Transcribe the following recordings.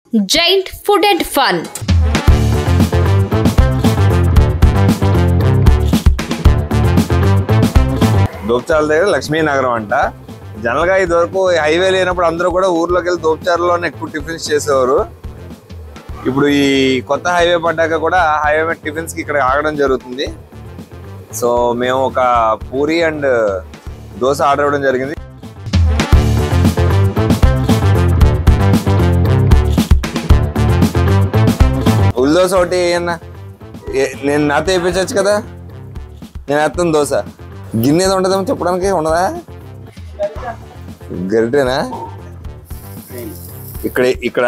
Giant Food and Fun. దోప్చాల దగ్గర లక్ష్మీనగరం అంట general గా ఇది వరకు హైవే లేనప్పుడు అందరూ కూడా ఊర్లోకి వెళ్ళి దోప్చారులోనే ఎక్కువ టిఫిన్స్ చేసేవారు ఇప్పుడు ఈ కొత్త హైవే పడ్డాక కూడా హైవే మీద టిఫిన్స్ కి ఇక్కడ ఆగడం జరుగుతుంది సో మేము ఒక పూరి అండ్ దోశ ఆర్డర్ ఇవ్వడం జరిగింది ఉల్ దోశ ఒకటి ఏమన్నా ఏ- నేను నాతో వేయించవచ్చు కదా నేను వేస్తాను దోశ గిన్నె ఏదో ఉండదేమో చెప్పడానికి ఉండదా గరిటేనా ఇక్కడ ఇక్కడ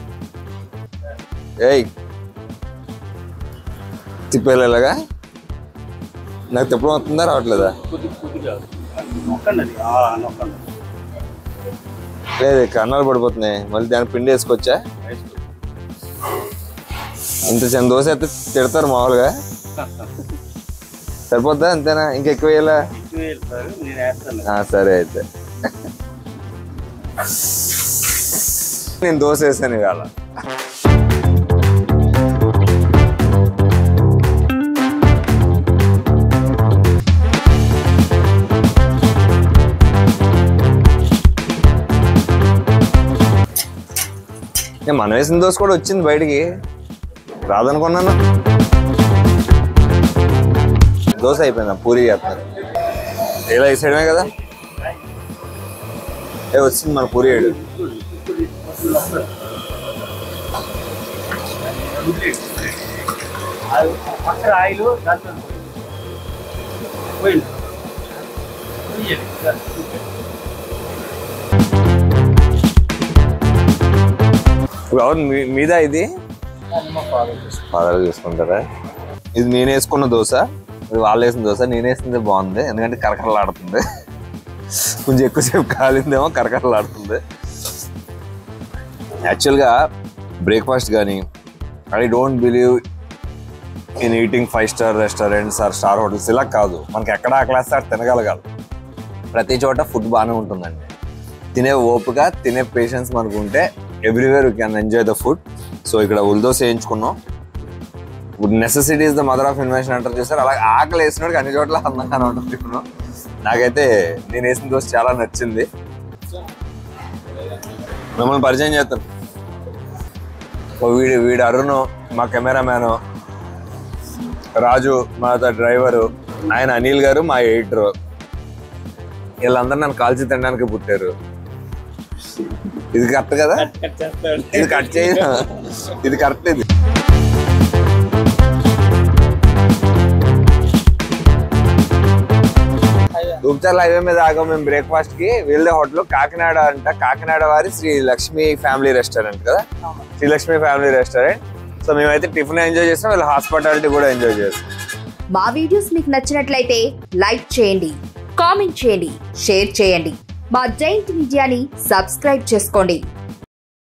ఏయ్ తిప్పేలాగా నాకు తిప్పడం వస్తుందా రావట్లేదా నొక్కండి ఆ, నొక్కండి లేదు కన్నాలు పడిపోతున్నాయి మళ్ళీ దానికి పిండి వేసుకోవచ్చా ఇంత చిన్న దోశ అయితే తిడతారు మామూలుగా సరిపోద్దా అంతేనా ఇంకా ఎక్కువ వేయాలా ఎక్కువ వెళ్తారు నేను వేస్తాను ఆ, సరే అయితే నేను దోశ వేసాను ఇవాళ నేను మనం వేసిన దోశ కూడా వచ్చింది బయటికి రాదనుకున్నాను దోశ అయిపోయిందా పూరి చేస్తున్నారు ఇలా వేసేయడమే కదా ఏ వచ్చింది మన పూరి ఏడు అది పక్కన ఆయిల్ దాంట్లో పోయింది పోయండి. ఎవరు మీ- మీద ఇది అమ్మ ఫాదర్ చేస్తారు. ఫాదర్ చూసుకుంటారా ఇది నేను వేసుకున్న దోశ ఇది వాళ్ళు వేసిన దోశ నేను వేసింది బాగుంది ఎందుకంటే కరకరలాడుతుంది కొంచెం ఎక్కువసేపు కాలిందేమో కరకరలాడుతుంది యాక్చువల్గా బ్రేక్ఫాస్ట్ కానీ I don't believe in eating five star restaurants or star hotels ఇలా కాదు మనకి ఎక్కడ ఆ క్లాస్ ఆర్ తినగలగాలి ప్రతి చోట ఫుడ్ బాగానే ఉంటుందండి తినే ఓపిక తినే పేషెన్స్ మనకు ఉంటే everywhere you can enjoy the food so ఇక్కడ ఉల్దోస్ వేయించుకున్నాం necessity is the mother of invention అంటారు చూసారు అలాగే ఆకలి వేసినోడికి అన్ని చోట్ల అందంగానే ఉంటుంది ఇప్పుడు నాకైతే నేను వేసిన దోశ చాలా నచ్చింది మిమ్మల్ని పరిచయం చేస్తాను ఓ వీడు వీడు అరుణ్ మా కెమెరామ్యాను రాజు మా డ్రైవరు ఆయన అనిల్ గారు మా ఎడిటర్ వీళ్ళందరూ నన్ను కాల్చి తినడానికి పుట్టారు ఇది కరెక్ట్ కదా కట్ చేస్తాడు. ఇది కట్ చేయ ఇది కరెక్ట్ ఇది దూప్చర్ల హైవే మీద ఆగాం మేము బ్రేక్ఫాస్ట్ కి వీళ్ళ హోటల్ కాకినాడ అంట కాకినాడ వారి శ్రీ లక్ష్మి ఫ్యామిలీ రెస్టారెంట్ కదా Shri Lakshmi family restaurant so మేమైతే టిఫిన్ ఎంజాయ్ చేస్తాం వీళ్ళ హాస్పిటాలిటీ కూడా ఎంజాయ్ చేస్తాం మా వీడియోస్ మీకు నచ్చినట్లయితే లైక్ చేయండి కామెంట్ చేయండి షేర్ చేయండి మా జైంట్ మీడియాని సబ్స్క్రైబ్ చేసుకోండి